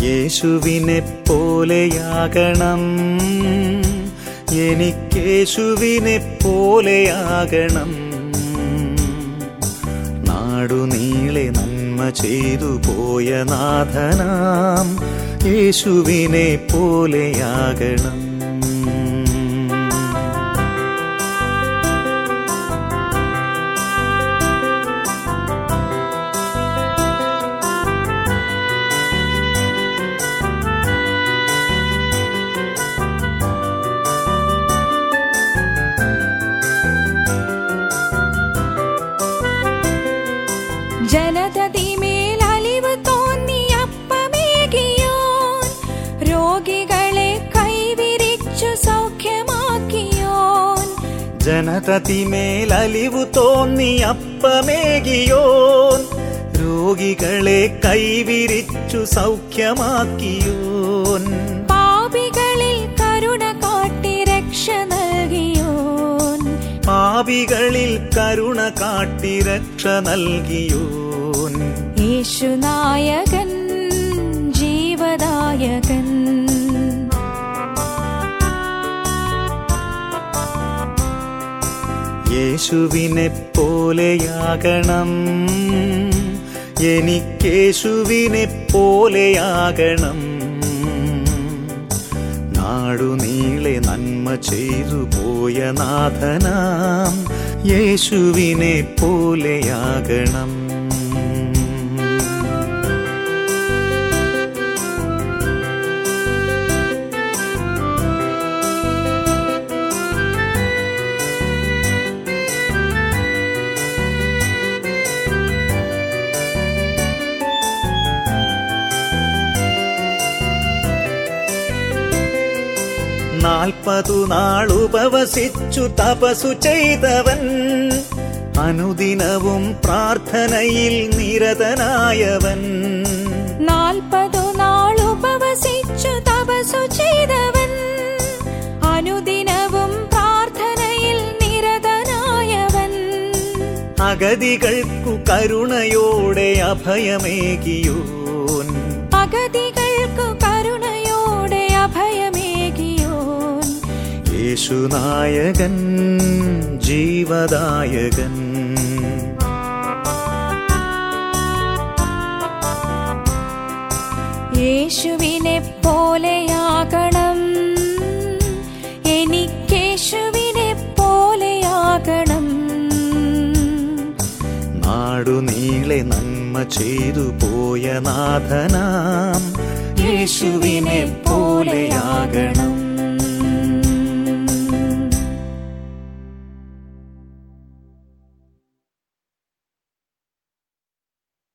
യേശുവിനെ പോലെയാകണം എനിക്കേശുവിനെ പോലെയാകണം നാടുനീളെ നന്മ ചെയ്തു പോയ നാഥനാം യേശുവിനെ പോലെയാകണം ജനതതിമേൽ അലിവ് തോന്നിയപ്പമേകിയോൻ രോഗികളെ കൈവിരിച്ചു സൗഖ്യമാക്കിയോൻ ജനതതിമേൽ അലിവു തോന്നി അപ്പമേകിയോൻ രോഗികളെ കൈവിരിച്ചു സൗഖ്യമാക്കിയോൻ പാപികളിൽ കരുണ കാട്ടി രക്ഷ നൽകിയോൻ പാപികളിൽ കരുണ കാട്ടി രക്ഷ നൽകിയോൻ യേശുനായകൻ ജീവദായകൻ യേശുവിനെ പോലെയാകണം എനിക്കേശുവിനെ പോലെയാകണം നാടുനീളെ നന്മ ചെയ്തു പോയ നാഥനാം യേശുവിനെ പോലെയാകണം നാൽപ്പതു നാളുപവസിച്ചു തപസു ചെയ്തവൻ അനുദിനവും പ്രാർത്ഥനയിൽ നിരതനായവൻ നാൽപ്പതു നാൾ ഉപവസിച്ചു തപസു ചെയ്തവൻ അനുദിനവും പ്രാർത്ഥനയിൽ നിരതനായവൻ അഗതികൾക്കു കരുണയോടെ അഭയമേകിയോൻ അഗതികൾക്കു കരുണയോടെ അഭയമേകിയോൻ യേശുനായകൻ ജീവദായകൻ യേശുവിനെ പോലെയാകണം എനിക്കേശുവിനെ പോലെയാകണം നാടുനീളെ നന്മ ചെയ്തു പോയ നാഥനാം യേശുവിനെ പോലെയാകണം